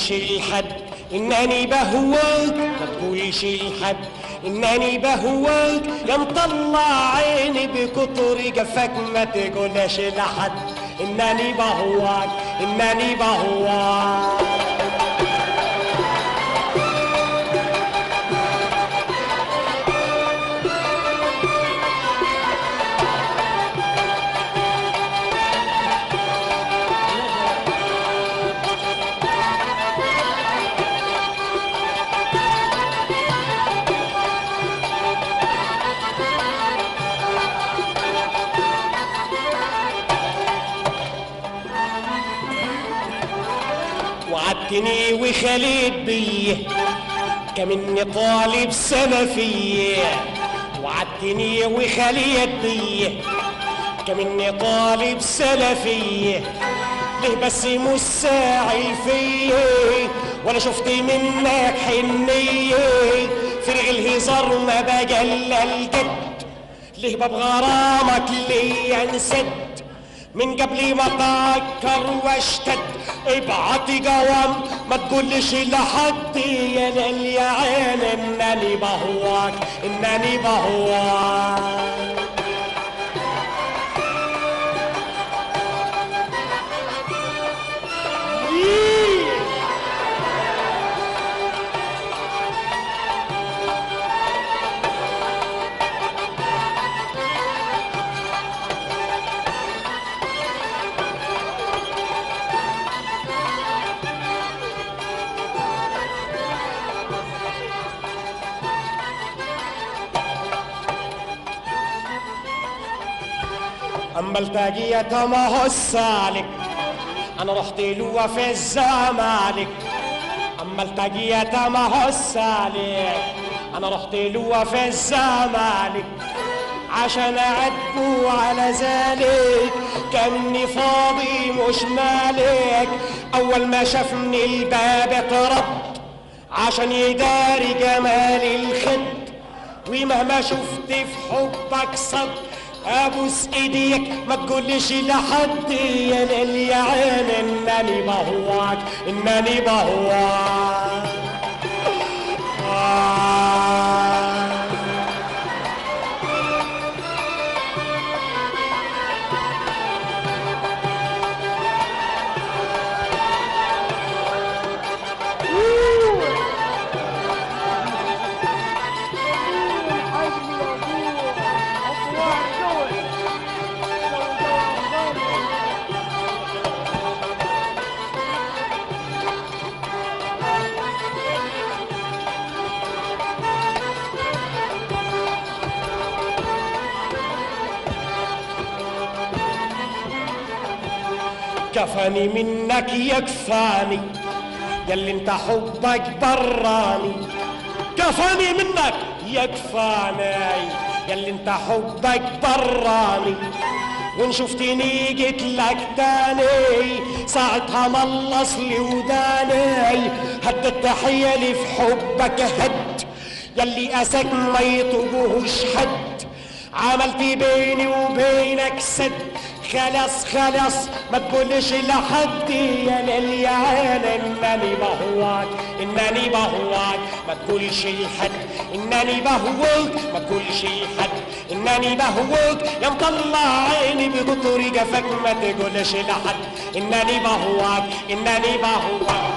تقوليش لحد انني بهواك ما تقوليش لحد انني بهواك يا مطلع عيني بكتر جفاك ما تقولش لحد انني بهواك انني بهواك وعدتني وخليت بيه كمني طالب سلفية وعدتني وخليت بيه كمني طالب سلفية ليه بس مش ساعي فيه ولا شفت منك حنية فرق الهزار ما بقى الا الجد ليه باب غرامك ليه انسد من قبل ما افكر واشتد ابعت جواب ما تقولش لحد يا ليل يا عين انني بهواك انني بهواك اما التاجية ما هو السالك انا رحت له في الزمالك اما التاجية ما هو السالك انا رحت له في الزمالك عشان اعاتبه على ذلك كاني فاضي مش مالك اول ما شافني الباب اترد عشان يداري جمال الخد ومهما شفت في حبك صد ابوس ايديك ما تقولش لحد يا ليل يا عين انني بهواك انني بهواك آه. كفاني منك يكفاني ياللي انت حبك براني كفاني منك يكفاني ياللي انت حبك براني وان شفتني جيت لك تاني ساعتها ملص لي وداني هد التحية لي في حبك هد ياللي اسك ما يطوبوش حد عملت بيني وبينك سد خلاص خلاص ما تقولش لحد يا ليل يا عين انني بهواك انني بهواك ما تقولش لحد انني بهواك ما تقولش لحد انني بهواك يا مطلع عيني بقطر جفاك ما تقولش لحد انني بهواك انني بهواك